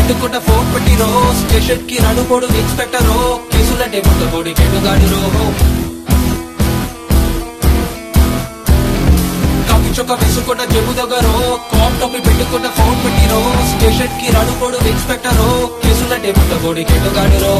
పెట్టుకుంట phone పెట్టి రో station కి నడుపోడు ఇన్స్పెక్టర్ కేసులంటే ముట్టబోడి చెడుగాడు రో కాకి చొక్క వేసుకున్న జబ్బు దగ్గర కాప్ టోపి పెట్టుకున్న ఫోన్ పెట్టి రో స్టేషన్ కి నడుపోడు ఇన్స్పెక్టర్ కేసులంటే ముట్టబోడి చెడుగాడు రో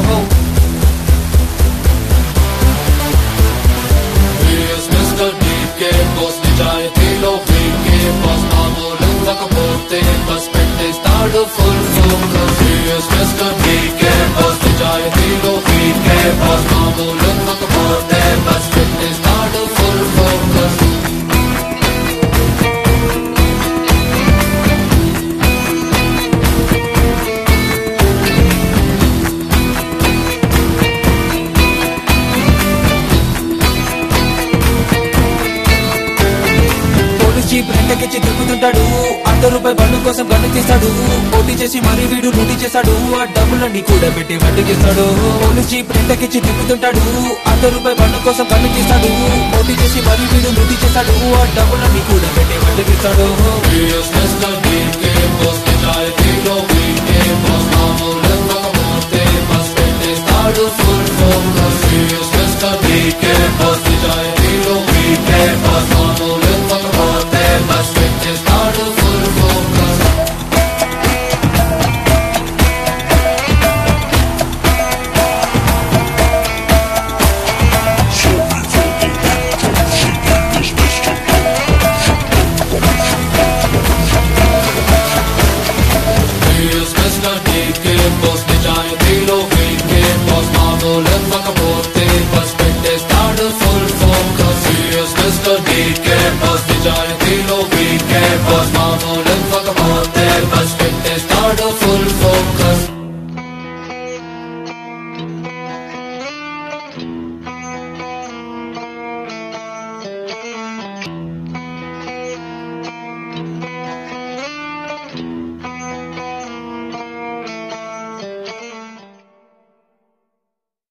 Here's Mr. DK, boss నిజాయితీలో వీకే బాస్ మామూలు కాకపోతే బస్ పెట్టేస్తాడు full focus Here's Mr. DK, boss నిజాయితీలో వీకే బాస్ మామూలు కాకపోతే బస్ పెట్టేస్తాడు ఫుల్ ఫోకస్ పోలీస్ జీప్ రెండకెచ్చి తిరుగుతుంటాడు అర్ధ రూపాయి బండు కోసం గన్ను తీస్తాడు పోటీ చేసి మరీ వీడు లూటీ చేస్తాడు ఆ డబ్బులన్నీ కూడా పెట్టి వడ్డీ చేస్తాడు పోలీస్ జీప్ రెండకెచ్చి తిరుగుతుంటాడు అర్ధ రూపాయి బండు కోసం గన్ను తీస్తాడు పోటీ చేసి మరీ వీడు లూటీ చేస్తాడు ఆ డబ్బులన్నీ కూడా పెట్టి వడ్డీ చేస్తాడు Here's Mr. DK, boss నిజాయితీలో వీకే బాస్ మామూలు కాకపోతే బస్ పెట్టేస్తాడు full focus Here's Mr. DK, boss